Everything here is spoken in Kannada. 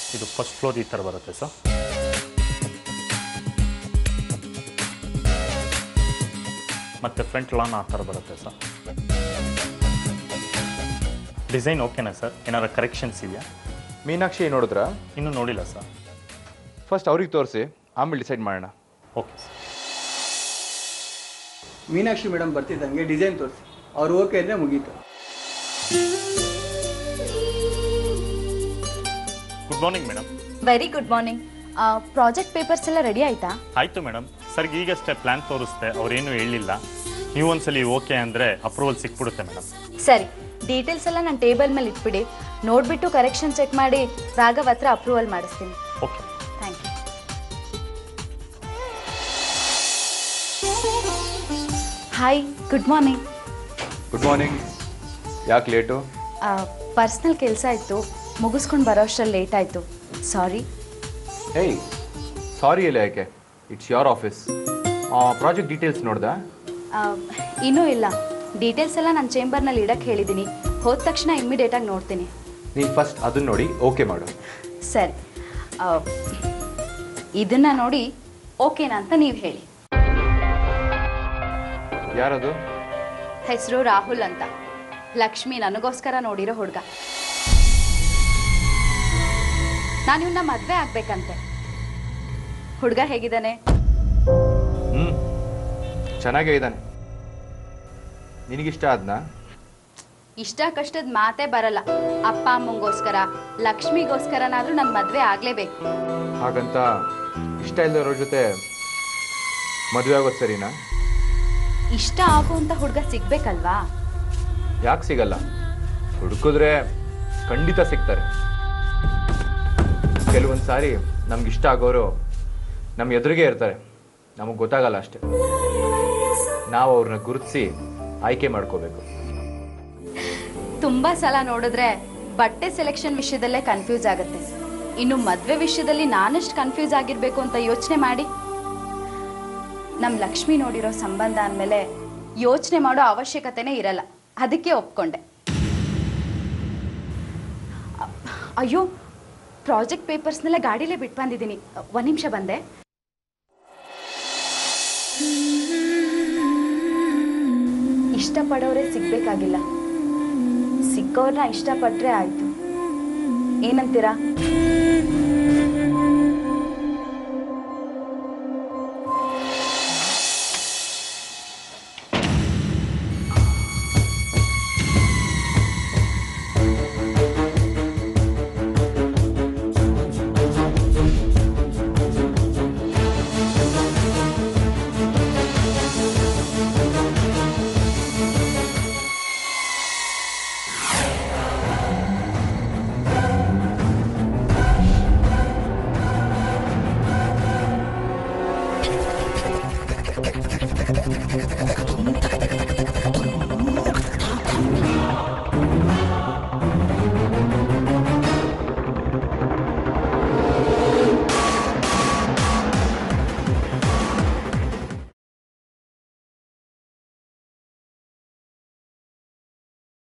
ಇದು ಫಸ್ಟ್ ಫ್ಲೋರ್ ಈ ಥರ ಬರುತ್ತೆ ಸರ್ ಮತ್ತು ಫ್ರಂಟ್ ಲಾನ್ ಆ ಥರ ಬರುತ್ತೆ ಸರ್ ಡಿಸೈನ್ ಓಕೆನಾ ಸರ್ ಏನಾರ ಕರೆಕ್ಷನ್ಸ್ ಇದೆಯಾ ಮೀನಾಕ್ಷಿ ನೋಡಿದ್ರಾ ಇನ್ನೂ ನೋಡಿಲ್ಲ ಸರ್ ಫಸ್ಟ್ ಅವ್ರಿಗೆ ತೋರಿಸಿ ಆಮೇಲೆ ಡಿಸೈಡ್ ಮಾಡೋಣ ಓಕೆ ಸರ್ ಮೀನಾಕ್ಷಿ ಮೇಡಮ್ ಬರ್ತಿದ್ದಂಗೆ ಡಿಸೈನ್ ತೋರಿಸಿ ಅವ್ರು ಓಕೆ ಅಂದರೆ ಮುಗೀತು good morning madam very good morning project papers ಎಲ್ಲ ರೆಡಿ ಆಯ್ತಾ ಆಯಿತು ಮೇಡಮ್ ಸರ್ಗೆ ಈಗಷ್ಟೇ ಪ್ಲ್ಯಾನ್ ತೋರಿಸ್ದೆ ಅವ್ರೇನು ಹೇಳಿಲ್ಲ ನೀವು ಒಂದ್ಸಲಿ ಓಕೆ ಅಂದರೆ ಅಪ್ರೂವಲ್ ಸಿಕ್ಬಿಡುತ್ತೆ ಮೇಡಮ್ ಸರಿ ಡೀಟೇಲ್ಸ್ ಎಲ್ಲ ನನ್ನ ಟೇಬಲ್ ಮೇಲೆ ಇಟ್ಬಿಡಿ ನೋಡಿಬಿಟ್ಟು ಕರೆಕ್ಷನ್ ಚೆಕ್ ಮಾಡಿ ರಾಘವ್ ಹತ್ರ ಅಪ್ರೂವಲ್ ಮಾಡಿಸ್ತೀನಿ okay thank you hi good morning good morning ಯಾಕೆ ಲೇಟು ಪರ್ಸ್ನಲ್ ಕೆಲಸ ಇತ್ತು ಮುಗಿಸ್ಕೊಂಡು ಬರೋ ಅಷ್ಟರಲ್ಲಿ ಲೇಟ್ ಆಯಿತು ಸಾರಿ ಏಯ್ ಸಾರಿ ಇಲ್ಲ ಯಾಕೆ it's your office project details ನೋಡ್ದಾ ಇನ್ನೂ ಇಲ್ಲ ಡೀಟೇಲ್ಸ್ ಎಲ್ಲ ನನ್ನ ಚೇಂಬರ್ನಲ್ಲಿ ಇಡಕ್ಕೆ ಹೇಳಿದ್ದೀನಿ ಹೋದ ತಕ್ಷಣ ಇಮ್ಮಿಡಿಯೇಟಾಗಿ ನೋಡ್ತೀನಿ ನೀನು ಫಸ್ಟ್ ಅದನ್ನ ನೋಡಿ ಓಕೆ ಮಾಡು ಸರಿ ಆ, ಇದನ್ನ ನೋಡಿ ಓಕೆನಾ ಅಂತ ನೀವು ಹೇಳಿ ಯಾರದು ಹೆಸರು ರಾಹುಲ್ ಅಂತ ಲಕ್ಷ್ಮಿ ನನಗೋಸ್ಕರ ನೋಡಿರೋ ಹುಡುಗ ನಾನು ಇವನ್ನ ಮದುವೆ ಆಗ್ಬೇಕಂತೆ ಹುಡುಗ ಹೇಗಿದ್ದಾನೆ ಹ್ಞೂ ಚೆನ್ನಾಗೇ ಇದ್ದಾನೆ ನಿನಗಿಷ್ಟ ಆದ್ನಾ ಇಷ್ಟ ಕಷ್ಟದ ಮಾತೇ ಬರಲ್ಲ ಅಪ್ಪ ಅಮ್ಮಂಗೋಸ್ಕರ ಲಕ್ಷ್ಮಿಗೋಸ್ಕರನಾದ್ರೂ ನನ್ನ ಮದುವೆ ಆಗಲೇಬೇಕು ಹಾಗಂತ ಇಷ್ಟ ಇಲ್ಲದವ್ರ ಜೊತೆ ಮದುವೆ ಆಗೋದು ಸರಿನಾ ಇಷ್ಟ ಆಗುವಂತ ಹುಡುಗ ಸಿಗ್ಬೇಕಲ್ವಾ ಯಾಕೆ ಸಿಗಲ್ಲ ಹುಡುಕಿದ್ರೆ ಖಂಡಿತ ಸಿಗ್ತಾರೆ ಕೆಲವೊಂದು ಸಾರಿ ನಮ್ಗೆ ಇಷ್ಟ ಆಗೋರು ನಮ್ಮ ಎದುರಿಗೆ ಇರ್ತಾರೆ ನಮಗೆ ಗೊತ್ತಾಗಲ್ಲ ಅಷ್ಟೆ ನಾವು ಅವ್ರನ್ನ ಗುರುತಿಸಿ ಆಯ್ಕೆ ಮಾಡ್ಕೋಬೇಕು ತುಂಬಾ ಸಲ ನೋಡಿದ್ರೆ ಬಟ್ಟೆ ಸೆಲೆಕ್ಷನ್ ವಿಷಯದಲ್ಲೇ ಕನ್ಫ್ಯೂಸ್ ಆಗುತ್ತೆ ಇನ್ನು ಮದ್ವೆ ವಿಷಯದಲ್ಲಿ ನಾನೆಷ್ಟು ಕನ್ಫ್ಯೂಸ್ ಆಗಿರ್ಬೇಕು ಅಂತ ಯೋಚನೆ ಮಾಡಿ ನಮ್ಮ ಲಕ್ಷ್ಮಿ ನೋಡಿರೋ ಸಂಬಂಧ ಅಂದಮೇಲೆ ಯೋಚನೆ ಮಾಡೋ ಅವಶ್ಯಕತೆನೇ ಇರಲ್ಲ ಅದಕ್ಕೆ ಒಪ್ಕೊಂಡೆ ಅ- ಅಯ್ಯೋ ಪ್ರಾಜೆಕ್ಟ್ ಪೇಪರ್ಸ್ನೆಲ್ಲ ಗಾಡಿಲೇ ಬಿಟ್ಟು ಬಂದಿದ್ದೀನಿ ಒಂದು ನಿಮಿಷ ಬಂದೆ ಇಷ್ಟಪಡೋರೇ ಸಿಗ್ಬೇಕಾಗಿಲ್ಲ ಸಿಕ್ಕೋರ್ನ ಇಷ್ಟಪಟ್ರೆ ಆಯ್ತು ಏನಂತೀರಾ